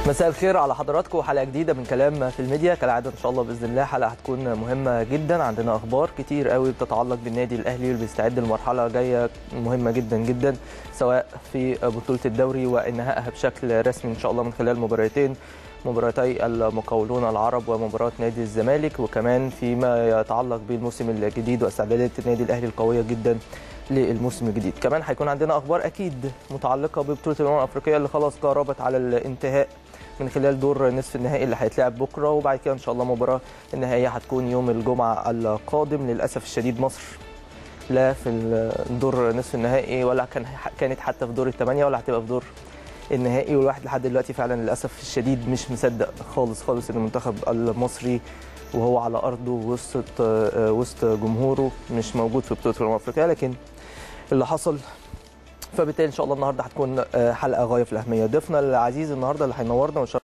مساء الخير على حضراتكم حلقه جديده من كلام في الميديا كالعاده ان شاء الله باذن الله حلقه هتكون مهمه جدا عندنا اخبار كتير قوي بتتعلق بالنادي الاهلي اللي بيستعد لمرحله جايه مهمه جدا جدا سواء في بطوله الدوري وانهائها بشكل رسمي ان شاء الله من خلال مباراتين مباراتي المقاولون العرب ومباراه نادي الزمالك وكمان فيما يتعلق بالموسم الجديد واستعدادات النادي الاهلي القويه جدا للموسم الجديد كمان هيكون عندنا اخبار اكيد متعلقه ببطوله الامم الافريقيه اللي خلاص قربت على الانتهاء من خلال دور نصف النهائي اللي هيتلعب بكره وبعد كده ان شاء الله المباراه النهائيه هتكون يوم الجمعه القادم للاسف الشديد مصر لا في الدور نصف النهائي ولا كان كانت حتى في دور الثمانيه ولا هتبقى في دور النهائي والواحد لحد دلوقتي فعلا للاسف الشديد مش مصدق خالص خالص ان المنتخب المصري وهو على ارضه وسط وسط جمهوره مش موجود في بطوله الامم الافريقيه لكن اللي حصل فبالتالي ان شاء الله النهارده هتكون حلقه غايه في الاهميه ضيفنا العزيز النهارده اللي هينورنا